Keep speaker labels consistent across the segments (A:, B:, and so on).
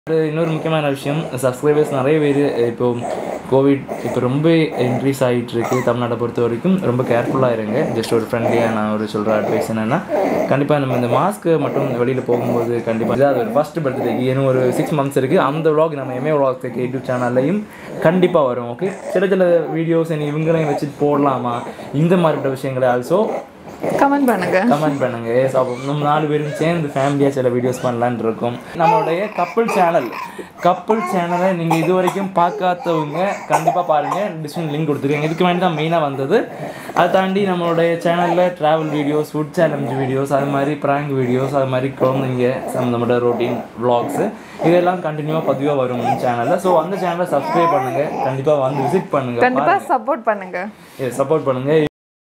A: அது இன்னொரு முக்கியமான விஷயம் சப்ஸ்கிரைபர்ஸ் நிறைய பேர் இப்போ கோவிட் இப்போ ரொம்ப இன்க்ரீஸ் ஆகிட்டு இருக்கு தமிழ்நாட்டை பொறுத்த வரைக்கும் ரொம்ப கேர்ஃபுல்லாக இருங்க ஜஸ்ட் ஒரு ஃப்ரெண்ட்லியாக நான் ஒரு சொல்கிற அட்வைஸ் என்னென்னா கண்டிப்பாக நம்ம இந்த மாஸ்க்கு மட்டும் வெளியில் போகும்போது கண்டிப்பாக அது ஒரு ஃபஸ்ட் பர்த்டேக்கு இன்னும் ஒரு சிக்ஸ் மந்த்ஸ் இருக்குது அந்த vlog நம்ம எம்ஏ vlogs யூடியூப் சேனல்லையும் கண்டிப்பாக வரும் ஓகே சில சில வீடியோஸ் இவங்களையும் வச்சுட்டு போடலாமா இந்த மாதிரிப்பட்ட விஷயங்களை ஆல்சோ
B: கமெண்ட் பண்ணுங்க
A: கமெண்ட் பண்ணுங்க எஸ் அப்போ நம்ம நாலு பேரும் சேர்ந்து ஃபேமிலியாக சில வீடியோஸ் பண்ணலான்னு இருக்கோம் நம்மளுடைய கப்புள் சேனல் கப்புள் சேனலை நீங்கள் இது வரைக்கும் பார்க்காதவங்க கண்டிப்பாக பாருங்கள் டிஸ்கிரிப்ஷன் லிங்க் கொடுத்துருக்கேன் இதுக்கு வேண்டி தான் மெயினாக வந்தது அதை தாண்டி நம்மளுடைய சேனலில் travel videos food challenge videos அது மாதிரி ப்ராங்க் வீடியோஸ் அது மாதிரி குழந்தைங்க சம்மந்தப்பட்ட ரொட்டீன் vlogs இதெல்லாம் கண்டினியூவாக பதிவாக வரும் சேனலில் ஸோ அந்த சேனலை சப்ஸ்கிரைப் பண்ணுங்கள் கண்டிப்பாக வந்து விசிட் பண்ணுங்கள்
B: கண்டிப்பா சப்போர்ட் பண்ணுங்க
A: சப்போர்ட் பண்ணுங்கள்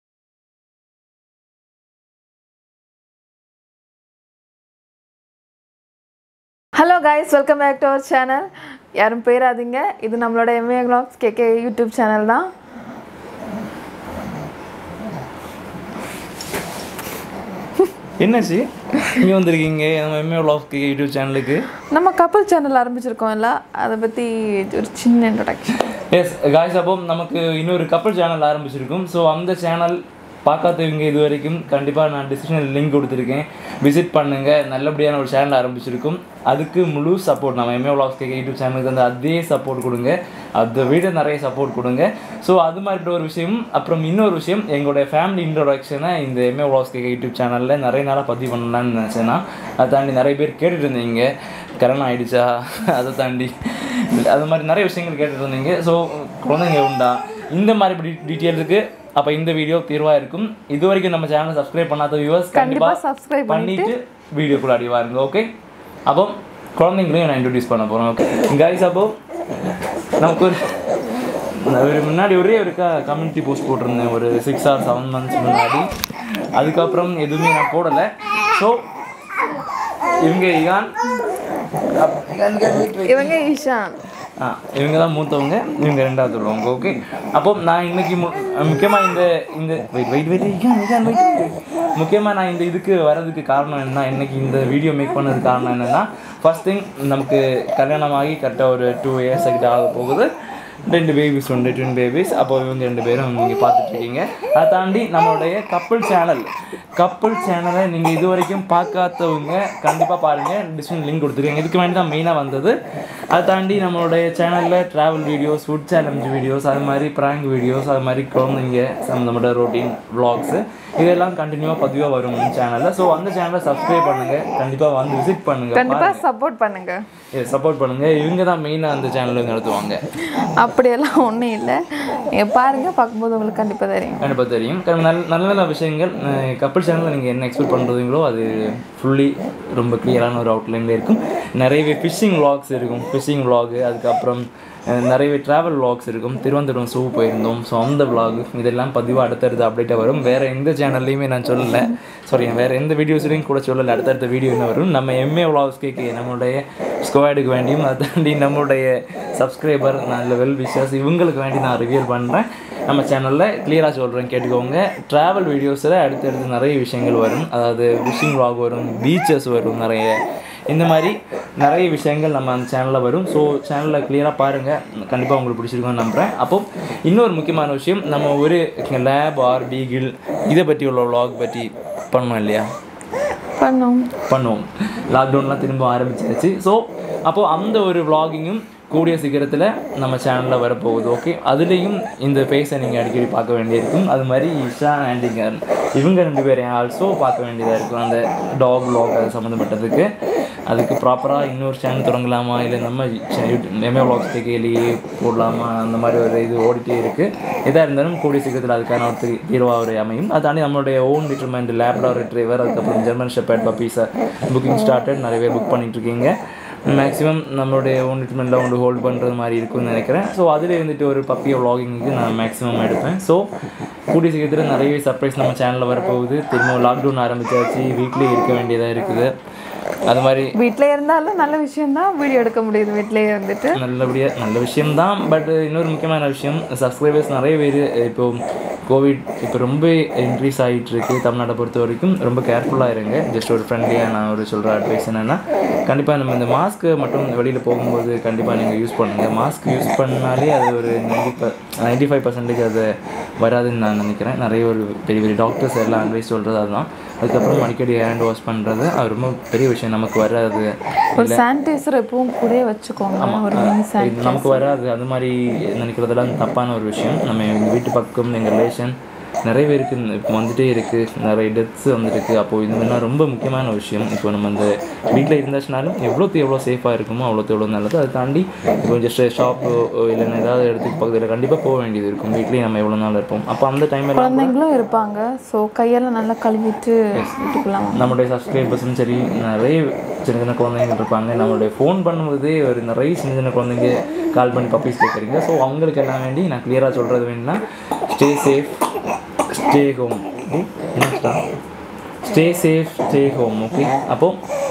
B: hello guys welcome back to our channel யாரும் போயிடாதீங்க இது நம்மளோட MA vlogs KK YouTube channel தான்
A: என்னாச்சு நீங்கள் வந்திருக்கீங்க நம்ம எம்ஏ vlogs யூடியூப் சேனலுக்கு
B: நம்ம கப்பல் சேனல் ஆரம்பிச்சிருக்கோம்ல அதை பற்றி ஒரு சின்ன இன்ட்ரடக்ஷன்
A: எஸ் காய்ஸ் அப்போ நமக்கு இன்னொரு கப்பல் சேனல் ஆரம்பிச்சிருக்கும் ஸோ அந்த சேனல் பார்க்காதவங்க இது வரைக்கும் கண்டிப்பாக நான் டிஸ்கிரிப்ஷனில் லிங்க் கொடுத்துருக்கேன் விசிட் பண்ணுங்கள் நல்லபடியான ஒரு சேனல் ஆரம்பிச்சிருக்கும் அதுக்கு முழு சப்போர்ட் நம்ம எம்ஏ vlogs கேட்க யூடியூப் சேனலுக்கு வந்து அதே சப்போர்ட் கொடுங்க அதை விட நிறைய சப்போர்ட் கொடுங்க ஸோ அது மாதிரி ஒரு விஷயம் அப்புறம் இன்னொரு விஷயம் எங்களுடைய ஃபேமிலி இன்ட்ரோடக்ஷனை இந்த எம்ஏ vlogs கேட்க யூடியூப் சேனலில் நிறைய நாளாக பதிவு பண்ணலாம்னு நினச்சேன்னா அதை தாண்டி நிறைய பேர் கேட்டுட்டு இருந்தீங்க கரோனா ஆயிடுச்சா அதை தாண்டி அது மாதிரி நிறைய விஷயங்கள் கேட்டுட்டு இருந்தீங்க ஸோ குழந்தைங்க உண்டா இந்த மாதிரி டீட்டெயிலுக்கு அப்போ இந்த வீடியோ தீர்வாக இருக்கும் இது வரைக்கும் நம்ம சேனலை சப்ஸ்கிரைப் பண்ணாத வியூவர்ஸ்
B: கண்டிப்பா
A: கண்டிப்பாக
B: subscribe
A: பண்ணிட்டு வீடியோக்குள்ள அடி வாருங்க ஓகே அப்போ குழந்தைங்களையும் நான் இன்ட்ரடியூஸ் பண்ண போகிறேன் ஓகே கைஸ் அப்போ நமக்கு ஒரு நான் ஒரு முன்னாடி ஒரே ஒரு கம்யூனிட்டி போஸ்ட் போட்டிருந்தேன் ஒரு சிக்ஸ் ஆர் செவன் மந்த்ஸ் முன்னாடி அதுக்கப்புறம் எதுவுமே நான் போடலை ஸோ இவங்க இகான் அப்- இகான் இகான் wait, wait.
B: இவங்க ஈஷான்
A: ஆ இவங்க தான் மூத்தவங்க இவங்க ரெண்டாவது உள்ளவங்க ஓகே அப்போ நான் இன்னைக்கு மு முக்கியமாக இந்த இந்த வெயிட் வெயிட் வெயிட் இகான் இகான் வெயிட் முக்கியமாக நான் இந்த இதுக்கு வர்றதுக்கு காரணம் என்ன இன்னைக்கு இந்த வீடியோ மேக் பண்ணதுக்கு காரணம் என்னென்னா ஃபர்ஸ்ட் திங் நமக்கு கல்யாணமாகி கரெக்டாக ஒரு டூ இயர்ஸ் கிட்ட ஆக போகுது ரெண்டு பேபிஸ் உண்டு ட்வின் பேபிஸ் அப்போ இவங்க ரெண்டு பேரும் நீங்கள் பார்த்துட்ருக்கீங்க அதை தாண்டி நம்மளுடைய கப்புள் சேனல் கப்புள் சேனலை நீங்கள் இது வரைக்கும் பார்க்காதவங்க கண்டிப்பாக பாருங்கள் டிஸ்கிரிப்ஷன் லிங்க் கொடுத்துருக்கேன் இதுக்கு வேண்டி தான் மெயினாக வந்தது அதை தாண்டி நம்மளுடைய சேனலில் travel videos food challenge videos அது மாதிரி ப்ராங்க் வீடியோஸ் அது மாதிரி குழந்தைங்க சம்மந்தப்பட்ட ரொட்டீன் vlogs இதெல்லாம் கண்டினியூவாக பதிவாக வரும் சேனலில் ஸோ அந்த சேனலை சப்ஸ்கிரைப் பண்ணுங்கள் கண்டிப்பாக வந்து விசிட் பண்ணுங்கள்
B: கண்டிப்பா சப்போர்ட் பண்ணுங்க
A: சப்போர்ட் பண்ணுங்கள் இவங்க தான் மெயினாக அந்த சேனலுக்கு நடத்துவாங்க
B: அப்படியெல்லாம் ஒன்றும் இல்லை நீங்கள் பாருங்க பார்க்கும்போது உங்களுக்கு கண்டிப்பா தெரியும்
A: கண்டிப்பாக தெரியும் க- நல்ல நல்ல நல்ல விஷயங்கள் கப்பல் சேனலில் நீங்கள் என்ன எக்ஸ்பெக்ட் பண்ணுறீங்களோ அது ஃபுல்லி ரொம்ப கிளியரான ஒரு அவுட்லைனில் இருக்கும் நிறையவே ஃபிஷ்ஷிங் vlogs இருக்கும் ஃபிஷ்ஷிங் vlog அதுக்கப்புறம் அஹ், நிறையவே ட்ராவல் vlogs இருக்கும் திருவனந்தபுரம் சூ போயிருந்தோம் ஸோ அந்த vlog இதெல்லாம் பதிவாக அடுத்தடுத்து அப்டேட்டாக வரும் வேறு எந்த சேனல்லையுமே நான் சொல்லலை சாரி வேறு எந்த வீடியோஸ்லையும் கூட சொல்லலை அடுத்தடுத்த வீடியோ என்ன வரும் நம்ம எம்ஏ vlogs கேட்க நம்மளுடைய ஸ்குவாடுக்கு வேண்டியும் அதை தாண்டி நம்மளுடைய சப்ஸ்கிரைபர் நல்ல வெல் விஷஸ் இவங்களுக்கு வேண்டி நான் ரிவியூ பண்ணுறேன் நம்ம சேனலில் கிளியராக சொல்கிறேன் கேட்டுக்கோங்க ட்ராவல் வீடியோஸில் அடுத்தடுத்து நிறைய விஷயங்கள் வரும் அதாவது ஃபிஷிங் vlog வரும் பீச்சஸ் வரும் நிறைய இந்த மாதிரி நிறைய விஷயங்கள் நம்ம அந்த சேனலில் வரும் ஸோ சேனலில் கிளியராக பாருங்கள் கண்டிப்பாக உங்களுக்கு பிடிச்சிருக்கும்னு நம்புகிறேன் அப்போ இன்னொரு முக்கியமான விஷயம் நம்ம ஒரு லேப் ஆர் பீகிள் இதை பற்றி உள்ள vlog பற்றி பண்ணோம் இல்லையா
B: பண்ணோம்
A: பண்ணுவோம் லாக்டவுன்லாம் திரும்ப ஆரம்பிச்சாச்சு ஸோ அப்போது அந்த ஒரு vlogging-ம் கூடிய சீக்கிரத்தில் நம்ம சேனலில் வரப்போகுது ஓகே அதுலேயும் இந்த ஃபேஸை நீங்கள் அடிக்கடி பார்க்க வேண்டியிருக்கும் அது மாதிரி இஷா ஆண்டிங்கர் இவங்க ரெண்டு பேரையும் ஆல்சோ பார்க்க வேண்டியதாக இருக்கும் அந்த டாக் vlog அது சம்மந்தப்பட்டதுக்கு அதுக்கு ப்ராப்பராக இன்னொரு சேனல் தொடங்கலாமா இல்லை நம்ம எம்ஏ vlogs கேட்கலையே போடலாமா அந்த மாதிரி ஒரு இது ஓடிட்டே இருக்குது எதாக இருந்தாலும் கூடிய சீக்கிரத்தில் அதுக்கான ஒரு தீ- தீர்வா ஒரு அமையும் அதை தாண்டி நம்மளுடைய ஓன் டிட்டர்மெண்ட் லேப்டார் ரிட்ரைவர் அதுக்கப்புறம் ஜெர்மன் ஷெப்பர்ட் பப்பீஸை புக்கிங் ஸ்டார்டட் நிறைய பேர் புக் பண்ணிட்டு இருக்கீங்க மேக்ஸிமம் நம்மளுடைய ஓன் டிட்மெண்ட்டில் ஒன்று ஹோல்ட் பண்ணுறது மாதிரி இருக்கும்னு நினைக்கிறேன் ஸோ அதில் இருந்துட்டு ஒரு பப்பியை vlogging-க்கு நான் மேக்ஸிமம் எடுப்பேன் ஸோ கூடிய சீக்கிரத்தில் நிறைய சர்ப்ரைஸ் நம்ம சேனலில் வரப்போகுது திரும்ப லாக்டவுன் ஆரம்பிச்சாச்சு வீட்லேயே இருக்க வேண்டியதாக இருக்குது அது மாதிரி
B: வீட்டில் இருந்தாலும் நல்ல விஷயம்தான் வீடியோ எடுக்க முடியுது வீட்டிலேயே வந்துட்டு
A: நல்லபடியாக நல்ல விஷயம்தான் பட் இன்னொரு முக்கியமான விஷயம் சப்ஸ்கிரைபர்ஸ் நிறைய பேர் இப்போ கோவிட் இப்போ ரொம்ப இன்க்ரீஸ் ஆகிட்டு இருக்கு தமிழ்நாட்டை பொறுத்த வரைக்கும் ரொம்ப கேர்ஃபுல்லாக இருங்க ஜஸ்ட் ஒரு ஃப்ரெண்ட்லியாக நான் ஒரு சொல்கிற அட்வைஸ் என்னென்னா கண்டிப்பாக நம்ம இந்த மாஸ்க்கு மட்டும் வெளியில் போகும்போது கண்டிப்பாக நீங்கள் யூஸ் பண்ணுங்கள் மாஸ்க் யூஸ் பண்ணாலே அது ஒரு நைன்டி நைன்டி ஃபைவ் பர்சன்டேஜ் அது வராதுன்னு நான் நினைக்கிறேன் நிறைய ஒரு பெரிய பெரிய டாக்டர்ஸ் எல்லாம் அட்வைஸ் சொல்கிறது அதுதான் அதுக்கப்புறம் அடிக்கடி ஹேண்ட் வாஷ் பண்ணுறது அது ரொம்ப பெரிய விஷயம் நமக்கு வராது
B: ஒரு சானிடைசர் எப்பவும் கூடயே வச்சுக்கோங்க ஒரு மினி
A: இது நமக்கு வராது அது மாதிரி நினைக்கிறதெல்லாம் தப்பான ஒரு விஷயம் நம்ம எங்கள் வீட்டு பக்கம் எங்கள் ரிலேஷன் நிறைய பேருக்கு இப்போ வந்துட்டே இருக்குது நிறைய டெத்ஸ் வந்துருக்கு அப்போது இது மாதிரிலாம் ரொம்ப முக்கியமான விஷயம் இப்போ நம்ம அந்த வீட்டில் இருந்தாச்சுனாலும் எவ்வளோக்கு எவ்வளோ சேஃபாக இருக்குமோ அவ்வளோக்கு எவ்வளோ நல்லது அதை தாண்டி இப்போ ஜஸ்ட் ஷாப்பு இல்லைன்னா ஏதாவது இடத்துக்கு பக்கத்தில் கண்டிப்பாக போக வேண்டியது இருக்கும் வீட்லேயே நம்ம எவ்வளோ நாள் இருப்போம் அப்போ அந்த டைமில்
B: குழந்தைங்களும் இருப்பாங்க ஸோ கையெல்லாம் நல்லா கழுவிட்டு வீட்டுக்குலாம்
A: நம்மளுடைய சப்ஸ்கிரைபர்ஸும் சரி நிறைய சின்ன சின்ன குழந்தைங்க இருப்பாங்க நம்மளுடைய ஃபோன் பண்ணும்போதே ஒரு நிறைய சின்ன சின்ன குழந்தைங்க கால் பண்ணி பப்பீஸ் கேட்குறீங்க ஸோ அவங்களுக்கு எல்லாம் வேண்டி நான் கிளியராக சொல்கிறது வேணும்னா stay safe stay home stay safe stay home okay அப்போ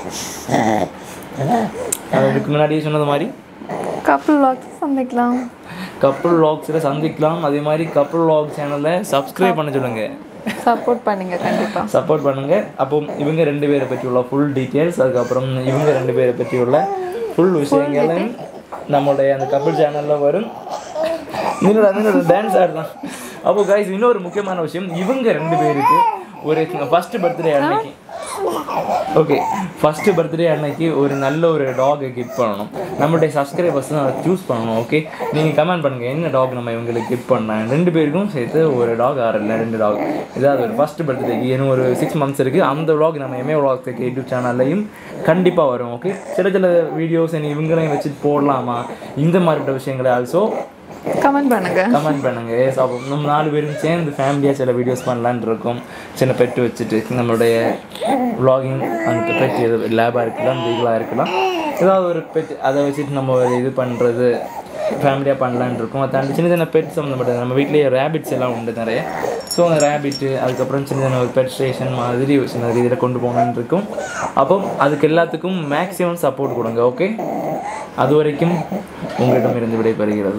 A: அதுக்கு முன்னாடியே சொன்னது மாதிரி
B: கப்பல் வாக்ஸ் சந்திக்கலாம்
A: கப்புள் வ்ளாக்ஸில் சந்திக்கலாம் அதே மாதிரி கப்புள் வ்ளாக் சேனலை சப்ஸ்கிரைப் பண்ண சொல்லுங்கள்
B: சப்போர்ட் பண்ணுங்க கண்டிப்பாக
A: சப்போர்ட் பண்ணுங்க அப்போ இவங்க ரெண்டு பேரை பற்றி உள்ள ஃபுல் டீட்டெயில்ஸ் அதுக்கப்புறம் இவங்க ரெண்டு பேரை பற்றி உள்ள ஃபுல் விஷயங்களும் நம்மளுடைய அந்த கபிள் சேனலில் வரும் நின்னோட நின்னோட டான்ஸ் ஆடலாம் அப்போ கைஸ் இன்னொரு முக்கியமான விஷயம் இவங்க ரெண்டு பேருக்கு ஒரு ஃபர்ஸ்ட் பர்த்டே அன்னைக்கு ஓகே ஃபஸ்ட்டு பர்த்டே அன்னைக்கு ஒரு நல்ல ஒரு டாகை கிஃப்ட் பண்ணணும் நம்மளுடைய சப்ஸ்கிரைபர்ஸ் தான் அதை சூஸ் பண்ணணும் ஓகே நீங்கள் கமெண்ட் பண்ணுங்கள் என்ன டாக் நம்ம இவங்களுக்கு கிஃப்ட் பண்ணலாம் ரெண்டு பேருக்கும் சேர்த்து ஒரு டாக் ஆறல ரெண்டு டாக் இதாவது ஒரு ஃபஸ்ட் பர்த்டேக்கு இன்னும் ஒரு சிக்ஸ் மந்த்ஸ் இருக்குது அந்த vlog நம்ம எம்ஏ vlog யூடியூப் சேனல்லையும் கண்டிப்பாக வரும் ஓகே சில சில வீடியோஸ் இவங்களையும் வச்சுட்டு போடலாமா இந்த மாதிரிப்பட்ட விஷயங்களை ஆல்சோ
B: கமெண்ட் பண்ணுங்க
A: கமெண்ட் பண்ணுங்க எஸ் அப்போ நம்ம நாலு பேரும் சேர்ந்து ஃபேமிலியாக சில வீடியோஸ் பண்ணலான்னு இருக்கோம் சின்ன பெட்டு வச்சுட்டு நம்மளுடைய vlogging அந்த பெட் எது லேபாக இருக்கலாம் லீகலாக இருக்கலாம் ஏதாவது ஒரு பெட் அதை வச்சுட்டு நம்ம ஒரு இது பண்ணுறது ஃபேமிலியாக பண்ணலான்னு இருக்கோம் அதை தாண்டி சின்ன சின்ன பெட் சம்மந்தப்பட்டது நம்ம வீட்லேயே ரேபிட்ஸ் எல்லாம் உண்டு நிறைய ஸோ அந்த ரேபிட்டு அதுக்கப்புறம் சின்ன சின்ன ஒரு பெட் ஸ்டேஷன் மாதிரி ஒரு சின்ன இதில் கொண்டு போகணுன்னு இருக்கும் அப்போ அதுக்கு எல்லாத்துக்கும் மேக்ஸிமம் சப்போர்ட் கொடுங்க ஓகே அது வரைக்கும் உங்களிடமிருந்து விடைபெறுகிறது